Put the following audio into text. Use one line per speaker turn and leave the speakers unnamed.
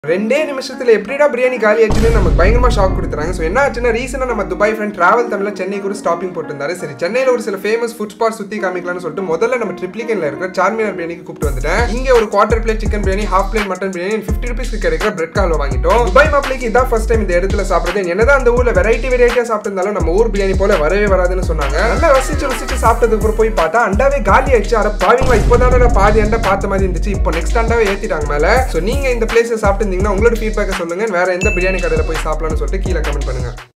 ரெண்டே நிமிஷத்துல எப்படிடா பிரியாணி காலி ஆச்சுன்னு நமக்கு பயங்கரமா ஷாக் கொடுத்துறாங்க ஸோ என்ன ஆச்சுன்னா ரீசெண்டாக நம்ம துபாய் ஃப்ரெண்ட் டிராவல் தமிழ்ல சென்னைக்கு ஒரு ஸ்டாப்பிங் போட்டிருந்தாரு சரி சென்னையில் ஒரு சில ஃபேமஸ் ஃபுட் ஸ்பாட் சுத்தி காமிக்கலாம்னு சொல்லிட்டு முதல்ல நம்ம ட்ரிப்ளிகன்ல இருக்கிற சார்மினார் பிரியாணிக்கு கூப்பிட்டு வந்துட்டேன் இங்க ஒரு quarter plate chicken biryani half plate mutton biryani fifty ருபீஸ்க்கு கிடைக்கிற பிரெட் கால்வா வாங்கிட்டோம் துபாய் மாப்பிளைக்கு இதான் ஃபர்ஸ்ட் டைம் இந்த இடத்துல சாப்பிடுறது என்னதான் அந்த ஊர்ல வெரைட்டி வெரைட்டியா சாப்பிட்டிருந்தாலும் நம்ம ஊர் பிரியாணி போல வரவே வராதுன்னு சொன்னாங்க நல்லா ரசிச்சு ருசிச்சு சாப்பிட்டதுக்கு அப்புறம் போய் பார்த்தா அண்டாவே காலி ஆயிடுச்சு அட பாவிங்களா இப்போதானே பாதி அண்டா பார்த்த மாதிரி இருந்துச்சு இப்போ நெக்ஸ்ட் அண்டாவே ஏத்திட்டாங்க மேல ஸோ நீங்க இந்த பிளேஸ் சாப்பிட்டு இருந்தீங்கன்னா உங்களோட ஃபீட்பேக்கை சொல்லுங்க வேற எந்த பிரியாணி கடையில் போய் சாப்பிடலாம்னு சொல்லிட்டு கீழே கமெண்ட் பண்ணுங்க